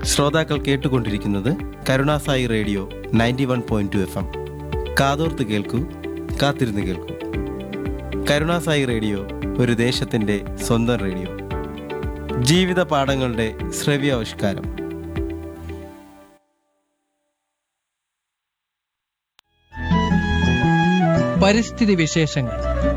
ശ്രോതാക്കൾ കേട്ടുകൊണ്ടിരിക്കുന്നത് Karunasai radio ninety one point two F M കാതോർത്ത് കേൾക്കൂ കാത്തിരുന്ന് കേൾക്കൂ കരുണാസായി റേഡിയോ ഒരു ദേശത്തിൻ്റെ സ്വന്തം റേഡിയോ ജീവിത പാഠങ്ങളുടെ ശ്രവ്യാവിഷ്കാരം പരിസ്ഥിതി വിശേഷങ്ങൾ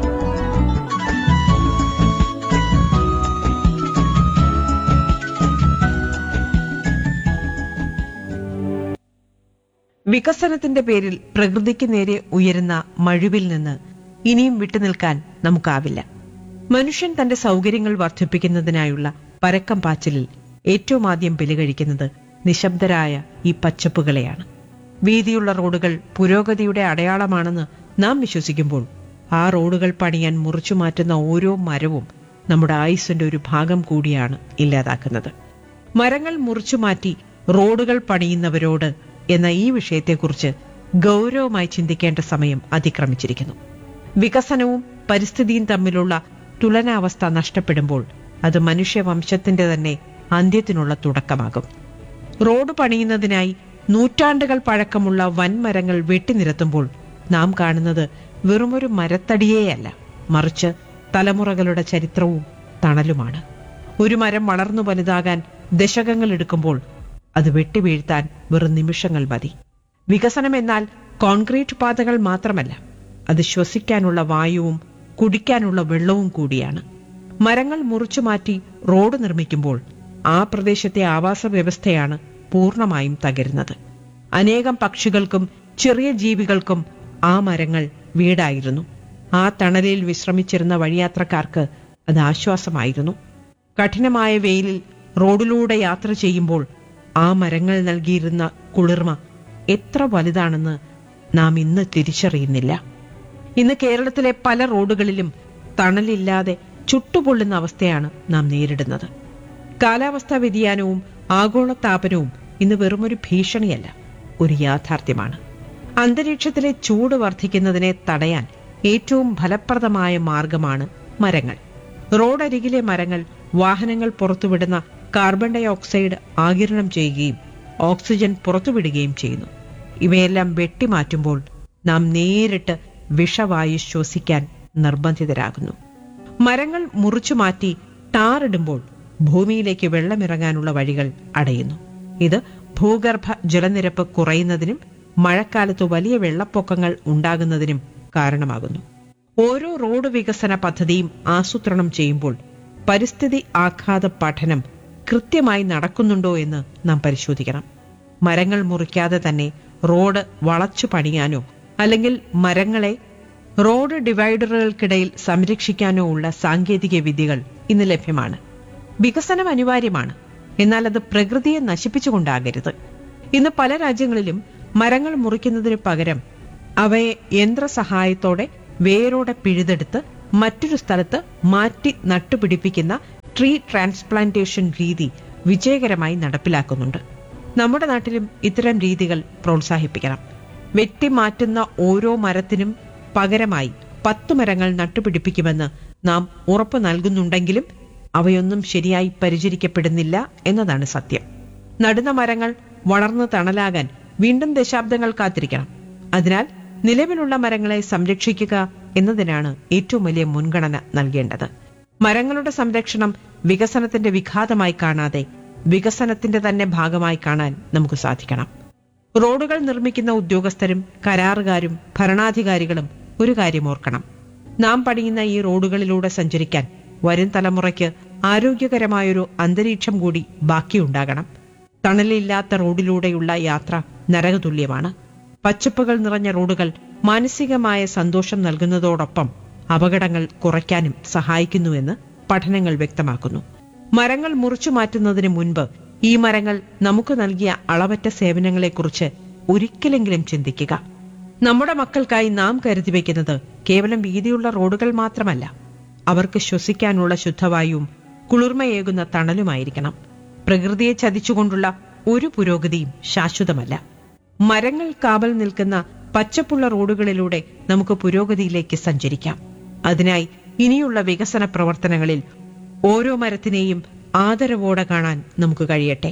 വികസനത്തിന്റെ പേരിൽ പ്രകൃതിക്ക് നേരെ ഉയരുന്ന മഴുവിൽ നിന്ന് ഇനിയും വിട്ടുനിൽക്കാൻ നമുക്കാവില്ല മനുഷ്യൻ തന്റെ സൗകര്യങ്ങൾ വർദ്ധിപ്പിക്കുന്നതിനായുള്ള പരക്കം പാച്ചിലിൽ ഏറ്റവും ആദ്യം ബലികഴിക്കുന്നത് നിശബ്ദരായ ഈ പച്ചപ്പുകളെയാണ് വീതിയുള്ള റോഡുകൾ പുരോഗതിയുടെ അടയാളമാണെന്ന് നാം വിശ്വസിക്കുമ്പോൾ ആ റോഡുകൾ പണിയാൻ മുറിച്ചു മാറ്റുന്ന ഓരോ മരവും നമ്മുടെ ആയുസ്സിന്റെ ഒരു ഭാഗം കൂടിയാണ് ഇല്ലാതാക്കുന്നത് മരങ്ങൾ മുറിച്ചു മാറ്റി റോഡുകൾ പണിയുന്നവരോട് എന്ന ഈ വിഷയത്തെക്കുറിച്ച് ഗൗരവമായി ചിന്തിക്കേണ്ട സമയം അതിക്രമിച്ചിരിക്കുന്നു വികസനവും പരിസ്ഥിതിയും തമ്മിലുള്ള തുലനാവസ്ഥ നഷ്ടപ്പെടുമ്പോൾ അത് മനുഷ്യവംശത്തിന്റെ തന്നെ അന്ത്യത്തിനുള്ള തുടക്കമാകും റോഡ് പണിയുന്നതിനായി നൂറ്റാണ്ടുകൾ പഴക്കമുള്ള വൻമരങ്ങൾ വെട്ടിനിരത്തുമ്പോൾ നാം കാണുന്നത് വെറുമൊരു മരത്തടിയേയല്ല മറിച്ച് തലമുറകളുടെ ചരിത്രവും തണലുമാണ് ഒരു മരം വളർന്നു വലുതാകാൻ ദശകങ്ങൾ എടുക്കുമ്പോൾ അത് വെട്ടിവീഴ്ത്താൻ വെറും നിമിഷങ്ങൾ മതി വികസനം എന്നാൽ കോൺക്രീറ്റ് പാതകൾ മാത്രമല്ല അത് ശ്വസിക്കാനുള്ള വായുവും കുടിക്കാനുള്ള വെള്ളവും കൂടിയാണ് മരങ്ങൾ മുറിച്ചു മാറ്റി റോഡ് നിർമ്മിക്കുമ്പോൾ ആ പ്രദേശത്തെ ആവാസ വ്യവസ്ഥയാണ് പൂർണ്ണമായും തകരുന്നത് അനേകം പക്ഷികൾക്കും ചെറിയ ജീവികൾക്കും ആ മരങ്ങൾ വീടായിരുന്നു ആ തണലിൽ വിശ്രമിച്ചിരുന്ന വഴിയാത്രക്കാർക്ക് അത് ആശ്വാസമായിരുന്നു കഠിനമായ വെയിലിൽ റോഡിലൂടെ യാത്ര ചെയ്യുമ്പോൾ ആ മരങ്ങൾ നൽകിയിരുന്ന കുളിർമ എത്ര വലുതാണെന്ന് നാം ഇന്ന് തിരിച്ചറിയുന്നില്ല ഇന്ന് കേരളത്തിലെ പല റോഡുകളിലും തണലില്ലാതെ ചുട്ടുപൊള്ളുന്ന അവസ്ഥയാണ് നാം നേരിടുന്നത് കാലാവസ്ഥാ വ്യതിയാനവും ആഗോളതാപനവും ഇന്ന് വെറുമൊരു ഭീഷണിയല്ല ഒരു യാഥാർത്ഥ്യമാണ് അന്തരീക്ഷത്തിലെ ചൂട് വർദ്ധിക്കുന്നതിനെ തടയാൻ ഏറ്റവും ഫലപ്രദമായ മാർഗമാണ് മരങ്ങൾ റോഡരികിലെ മരങ്ങൾ വാഹനങ്ങൾ പുറത്തുവിടുന്ന കാർബൺ ഡൈ ഓക്സൈഡ് ആകിരണം ചെയ്യുകയും ഓക്സിജൻ പുറത്തുവിടുകയും ചെയ്യുന്നു ഇവയെല്ലാം വെട്ടിമാറ്റുമ്പോൾ നാം നേരിട്ട് വിഷവായു ശ്വസിക്കാൻ നിർബന്ധിതരാകുന്നു മരങ്ങൾ മുറിച്ചു മാറ്റി ടാറിടുമ്പോൾ ഭൂമിയിലേക്ക് വെള്ളമിറങ്ങാനുള്ള വഴികൾ അടയുന്നു ഇത് ഭൂഗർഭ ജലനിരപ്പ് കുറയുന്നതിനും മഴക്കാലത്ത് വലിയ വെള്ളപ്പൊക്കങ്ങൾ ഉണ്ടാകുന്നതിനും കാരണമാകുന്നു ഓരോ റോഡ് വികസന പദ്ധതിയും ആസൂത്രണം ചെയ്യുമ്പോൾ പരിസ്ഥിതി ആഘാത പഠനം കൃത്യമായി നടക്കുന്നുണ്ടോ എന്ന് നാം പരിശോധിക്കണം മരങ്ങൾ മുറിക്കാതെ തന്നെ റോഡ് വളച്ചു പണിയാനോ അല്ലെങ്കിൽ മരങ്ങളെ റോഡ് ഡിവൈഡറുകൾക്കിടയിൽ സംരക്ഷിക്കാനോ ഉള്ള സാങ്കേതിക വിദ്യകൾ ഇന്ന് ലഭ്യമാണ് വികസനം അനിവാര്യമാണ് എന്നാൽ അത് പ്രകൃതിയെ നശിപ്പിച്ചുകൊണ്ടാകരുത് ഇന്ന് പല രാജ്യങ്ങളിലും മരങ്ങൾ മുറിക്കുന്നതിന് പകരം അവയെ യന്ത്രസഹായത്തോടെ വേരോടെ പിഴുതെടുത്ത് മറ്റൊരു സ്ഥലത്ത് മാറ്റി നട്ടുപിടിപ്പിക്കുന്ന ട്രീ ട്രാൻസ്പ്ലാന്റേഷൻ രീതി വിജയകരമായി നടപ്പിലാക്കുന്നുണ്ട് നമ്മുടെ നാട്ടിലും ഇത്തരം രീതികൾ പ്രോത്സാഹിപ്പിക്കണം വെട്ടിമാറ്റുന്ന ഓരോ മരത്തിനും പകരമായി പത്ത് മരങ്ങൾ നട്ടുപിടിപ്പിക്കുമെന്ന് നാം ഉറപ്പു നൽകുന്നുണ്ടെങ്കിലും അവയൊന്നും ശരിയായി പരിചരിക്കപ്പെടുന്നില്ല എന്നതാണ് സത്യം നടുന്ന മരങ്ങൾ വളർന്നു തണലാകാൻ വീണ്ടും ദശാബ്ദങ്ങൾ കാത്തിരിക്കണം അതിനാൽ നിലവിലുള്ള മരങ്ങളെ സംരക്ഷിക്കുക എന്നതിനാണ് ഏറ്റവും വലിയ മുൻഗണന നൽകേണ്ടത് മരങ്ങളുടെ സംരക്ഷണം വികസനത്തിന്റെ വിഘാതമായി കാണാതെ വികസനത്തിന്റെ തന്നെ ഭാഗമായി കാണാൻ നമുക്ക് സാധിക്കണം റോഡുകൾ നിർമ്മിക്കുന്ന ഉദ്യോഗസ്ഥരും കരാറുകാരും ഭരണാധികാരികളും ഒരു കാര്യം ഓർക്കണം നാം പണിയുന്ന ഈ റോഡുകളിലൂടെ സഞ്ചരിക്കാൻ വരും തലമുറയ്ക്ക് ആരോഗ്യകരമായൊരു അന്തരീക്ഷം കൂടി ബാക്കിയുണ്ടാകണം തണലില്ലാത്ത റോഡിലൂടെയുള്ള യാത്ര നരകതുല്യമാണ് പച്ചപ്പുകൾ നിറഞ്ഞ റോഡുകൾ മാനസികമായ സന്തോഷം നൽകുന്നതോടൊപ്പം അപകടങ്ങൾ കുറയ്ക്കാനും സഹായിക്കുന്നുവെന്ന് പഠനങ്ങൾ വ്യക്തമാക്കുന്നു മരങ്ങൾ മുറിച്ചു മാറ്റുന്നതിന് മുൻപ് ഈ മരങ്ങൾ നമുക്ക് നൽകിയ അളവറ്റ സേവനങ്ങളെക്കുറിച്ച് ഒരിക്കലെങ്കിലും ചിന്തിക്കുക നമ്മുടെ മക്കൾക്കായി നാം കരുതി വയ്ക്കുന്നത് കേവലം വീതിയുള്ള റോഡുകൾ മാത്രമല്ല അവർക്ക് ശ്വസിക്കാനുള്ള ശുദ്ധവായുവും കുളിർമയേകുന്ന തണലുമായിരിക്കണം പ്രകൃതിയെ ചതിച്ചുകൊണ്ടുള്ള ഒരു പുരോഗതിയും ശാശ്വതമല്ല മരങ്ങൾ കാവൽ നിൽക്കുന്ന പച്ചപ്പുള്ള റോഡുകളിലൂടെ നമുക്ക് പുരോഗതിയിലേക്ക് സഞ്ചരിക്കാം അതിനായി ഇനിയുള്ള വികസന പ്രവർത്തനങ്ങളിൽ ഓരോ മരത്തിനെയും ആദരവോടെ കാണാൻ നമുക്ക് കഴിയട്ടെ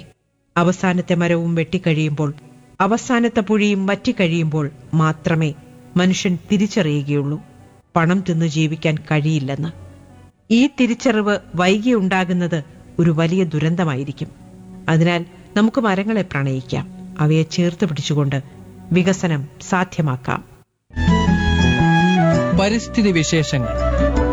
അവസാനത്തെ മരവും വെട്ടിക്കഴിയുമ്പോൾ അവസാനത്തെ പുഴിയും വറ്റിക്കഴിയുമ്പോൾ മാത്രമേ മനുഷ്യൻ തിരിച്ചറിയുകയുള്ളൂ പണം തിന്നു ജീവിക്കാൻ കഴിയില്ലെന്ന് ഈ തിരിച്ചറിവ് വൈകി ഉണ്ടാകുന്നത് ഒരു വലിയ ദുരന്തമായിരിക്കും അതിനാൽ നമുക്ക് മരങ്ങളെ പ്രണയിക്കാം അവയെ ചേർത്ത് പിടിച്ചുകൊണ്ട് വികസനം സാധ്യമാക്കാം പരിസ്ഥിതി വിശേഷങ്ങൾ